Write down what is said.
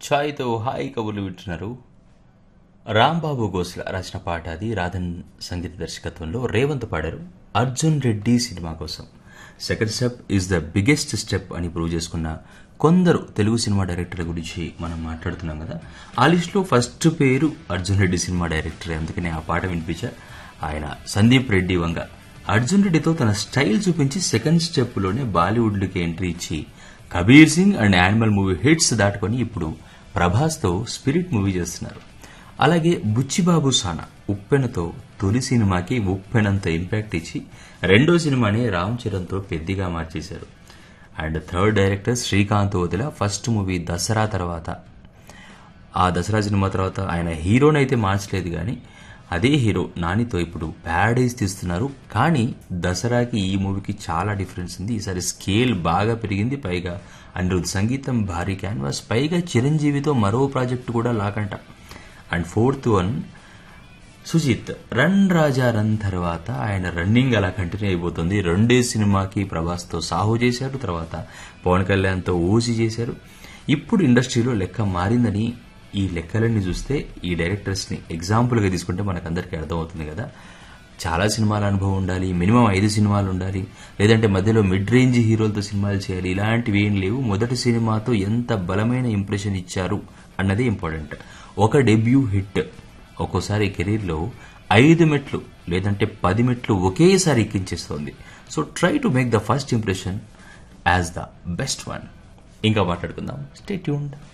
ఛాయ్తో hi కబుర్లు వింటున్నారు రాంబాబు గోస్ల రాసిన పాట అది రాధన్ సంగీత దర్శకత్వంలో రేవంత్ పాడారు అర్జున్ రెడ్డి సినిమా కోసం second step is the biggest step అని ప్రూవ్ చేసుకున్న కొందరు తెలుగు సినిమా డైరెక్టర్ గురించి మనం మాట్లాడుతున్నాం కదా ఆ లిస్టులో ఫస్ట్ పేరు అర్జున్ రెడ్డి సినిమా డైరెక్టర్ అందుకనే ఆ పాట వినిపించా ఆయన సందీప్ రెడ్డి వంగ అర్జున్ రెడ్డితో తన స్టైల్ చూపించి సెకండ్ స్టెప్లోనే బాలీవుడ్కి ఎంట్రీ ఇచ్చి Kabir Singh and Animal movie hits దాటుకొని ఇప్పుడు ప్రభాస్తో స్పిరిట్ మూవీ చేస్తున్నారు అలాగే బుచ్చిబాబు సానా ఉప్పెనతో తొలి సినిమాకి ఉప్పెనంత ఇంపాక్ట్ ఇచ్చి రెండో సినిమాని రామ్ చరణ్తో పెద్దగా మార్చేశారు and third director Srikanth Odela first movie Dasara తర్వాత ఆ దసరా సినిమా తర్వాత ఆయన హీరోని అయితే మార్చలేదు కానీ అదే హీరో నానితో ఇప్పుడు ప్యారడైజ్ తీస్తున్నారు కానీ దసరాకి ఈ మూవీకి చాలా డిఫరెన్స్ ఉంది ఈసారి స్కేల్ బాగా పెరిగింది పైగా అనిరుద్ సంగీతం భారీ క్యాన్వాస్ పైగా చిరంజీవితో మరో ప్రాజెక్టు కూడా లాకంట and fourth one Sujeeth run Raja run తర్వాత ఆయన రన్నింగ్ అలా కంటిన్యూ అయిపోతుంది రెండే సినిమాకి ప్రభాస్తో సాహు చేశారు తర్వాత పవన్ కళ్యాణ్తో ఓజీ చేశారు ఇప్పుడు ఇండస్ట్రీలో లెక్క మారిందని ఈ లెక్కలన్నీ చూస్తే ఈ డైరెక్టర్స్ని ఎగ్జాంపుల్గా తీసుకుంటే మనకందరికీ అర్థమవుతుంది కదా చాలా సినిమాల అనుభవం ఉండాలి మినిమం ఐదు సినిమాలు ఉండాలి లేదంటే మధ్యలో మిడ్ రేంజ్ హీరోలతో సినిమాలు చేయాలి ఇలాంటివి ఏం లేవు మొదటి సినిమాతో ఎంత బలమైన ఇంప్రెషన్ ఇచ్చారు అన్నది ఇంపార్టెంట్ ఒక డెబ్యూ హిట్ ఒక్కోసారి కెరీర్లో ఐదు మెట్లు లేదంటే పది మెట్లు ఒకేసారి ఎక్కించేస్తోంది so try to make the first impression as the best one ఇంకా మాట్లాడుకుందాం స్టే ట్యూన్డ్